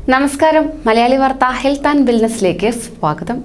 നമസ്കാരം മലയാളി വാർത്ത health and വെൽനസിലേക്ക് സ്വാഗതം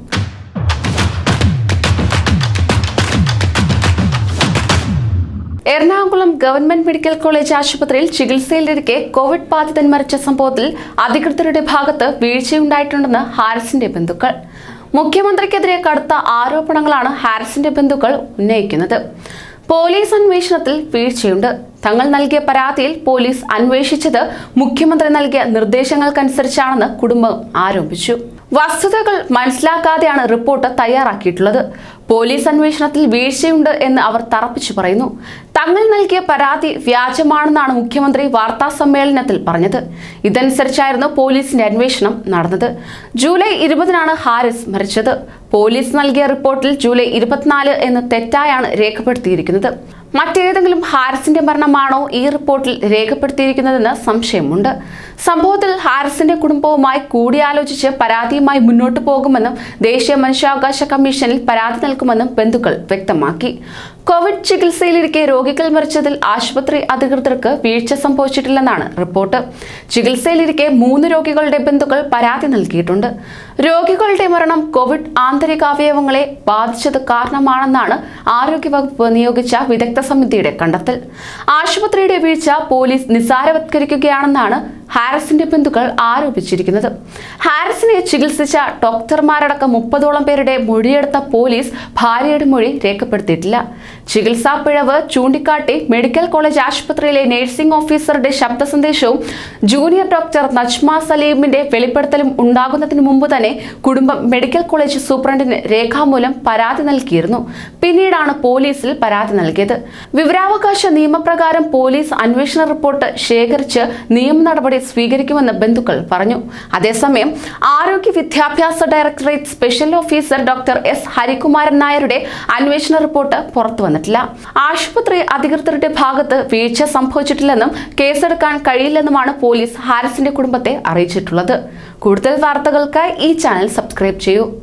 എറണാകുളം ഗവൺമെന്റ് മെഡിക്കൽ കോളേജ് ആശുപത്രിയിൽ ചികിത്സയിലിരിക്കെ കോവിഡ് ബാധിതൻ മരിച്ച സംഭവത്തിൽ അധികൃതരുടെ ഭാഗത്ത് വീഴ്ചയുണ്ടായിട്ടുണ്ടെന്ന് ഹാരിസിന്റെ ബന്ധുക്കൾ മുഖ്യമന്ത്രിക്കെതിരെ കടുത്ത ആരോപണങ്ങളാണ് ഹാരിസിന്റെ ബന്ധുക്കൾ ഉന്നയിക്കുന്നത് പോലീസ് അന്വേഷണത്തിൽ വീഴ്ചയുണ്ട് തങ്ങൾ നൽകിയ പരാതിയിൽ പോലീസ് അന്വേഷിച്ചത് മുഖ്യമന്ത്രി നൽകിയ നിർദ്ദേശങ്ങൾക്കനുസരിച്ചാണെന്ന് കുടുംബം ആരോപിച്ചു വസ്തുതകൾ മനസ്സിലാക്കാതെയാണ് റിപ്പോർട്ട് തയ്യാറാക്കിയിട്ടുള്ളത് പോലീസ് അന്വേഷണത്തിൽ വീഴ്ചയുണ്ട് എന്ന് അവർ തറപ്പിച്ചു പറയുന്നു തങ്ങൾ നൽകിയ പരാതി വ്യാജമാണെന്നാണ് മുഖ്യമന്ത്രി വാർത്താ സമ്മേളനത്തിൽ പറഞ്ഞത് ഇതനുസരിച്ചായിരുന്നു പോലീസിന്റെ അന്വേഷണം നടന്നത് ജൂലൈ ഇരുപതിനാണ് ഹാരിസ് മരിച്ചത് പോലീസ് നൽകിയ റിപ്പോർട്ടിൽ ജൂലൈ ഇരുപത്തിനാല് എന്ന് തെറ്റായാണ് രേഖപ്പെടുത്തിയിരിക്കുന്നത് മറ്റേതെങ്കിലും ഹാരിസിന്റെ മരണമാണോ ഈ റിപ്പോർട്ടിൽ രേഖപ്പെടുത്തിയിരിക്കുന്നതെന്ന് സംശയമുണ്ട് സംഭവത്തിൽ ഹാരിസിന്റെ കുടുംബവുമായി കൂടിയാലോചിച്ച് പരാതിയുമായി മുന്നോട്ടു പോകുമെന്നും ദേശീയ മനുഷ്യാവകാശ കമ്മീഷനിൽ പരാതി നൽകുമെന്നും ബന്ധുക്കൾ വ്യക്തമാക്കി കോവിഡ് ചികിത്സയിലിരിക്കെ രോഗികൾ മരിച്ചതിൽ ആശുപത്രി അധികൃതർക്ക് വീഴ്ച സംഭവിച്ചിട്ടില്ലെന്നാണ് റിപ്പോർട്ട് ചികിത്സയിലിരിക്കെ മൂന്ന് രോഗികളുടെ ബന്ധുക്കൾ പരാതി നൽകിയിട്ടുണ്ട് രോഗികളുടെ മരണം കോവിഡ് ആന്തരികാവയവങ്ങളെ ബാധിച്ചത് കാരണമാണെന്നാണ് ആരോഗ്യവകുപ്പ് നിയോഗിച്ച വിദഗ്ധ സമിതിയുടെ കണ്ടെത്തൽ ആശുപത്രിയുടെ വീഴ്ച പോലീസ് നിസ്സാരവത്കരിക്കുകയാണെന്നാണ് ഹാരിസിന്റെ ബന്ധുക്കൾ ആരോപിച്ചിരിക്കുന്നത് ഹാരിസിനെ ചികിത്സിച്ച ഡോക്ടർമാരടക്കം മുപ്പതോളം പേരുടെ മൊഴിയെടുത്ത പോലീസ് ഭാര്യയുടെ മൊഴി രേഖപ്പെടുത്തിയിട്ടില്ല ചികിത്സാ പിഴവ് ചൂണ്ടിക്കാട്ടി മെഡിക്കൽ കോളേജ് ആശുപത്രിയിലെ നഴ്സിംഗ് ഓഫീസറുടെ ശബ്ദ സന്ദേശവും ജൂനിയർ ഡോക്ടർ നജ്മ സലീമിന്റെ വെളിപ്പെടുത്തലും ഉണ്ടാകുന്നതിന് മുമ്പ് തന്നെ കുടുംബം മെഡിക്കൽ കോളേജ് സൂപ്രണ്ടിന് രേഖാമൂലം പരാതി നൽകിയിരുന്നു പിന്നീടാണ് പോലീസിൽ പരാതി നൽകിയത് വിവരാവകാശ നിയമപ്രകാരം പോലീസ് അന്വേഷണ റിപ്പോർട്ട് ശേഖരിച്ച് നിയമ നടപടി സ്വീകരിക്കുമെന്ന് ബന്ധുക്കൾ പറഞ്ഞു അതേസമയം ആരോഗ്യ വിദ്യാഭ്യാസ directorate special officer doctor S Harikumaran നായരുടെ അന്വേഷണ റിപ്പോർട്ട് പുറത്തു വന്നിട്ടില്ല ആശുപത്രി അധികൃതരുടെ ഭാഗത്ത് വീഴ്ച സംഭവിച്ചിട്ടില്ലെന്നും കേസെടുക്കാൻ കഴിയില്ലെന്നുമാണ് പോലീസ് ഹാരിസിന്റെ കുടുംബത്തെ അറിയിച്ചിട്ടുള്ളത് കൂടുതൽ വാർത്തകൾക്കായി ഈ ചാനൽ സബ്സ്ക്രൈബ് ചെയ്യൂ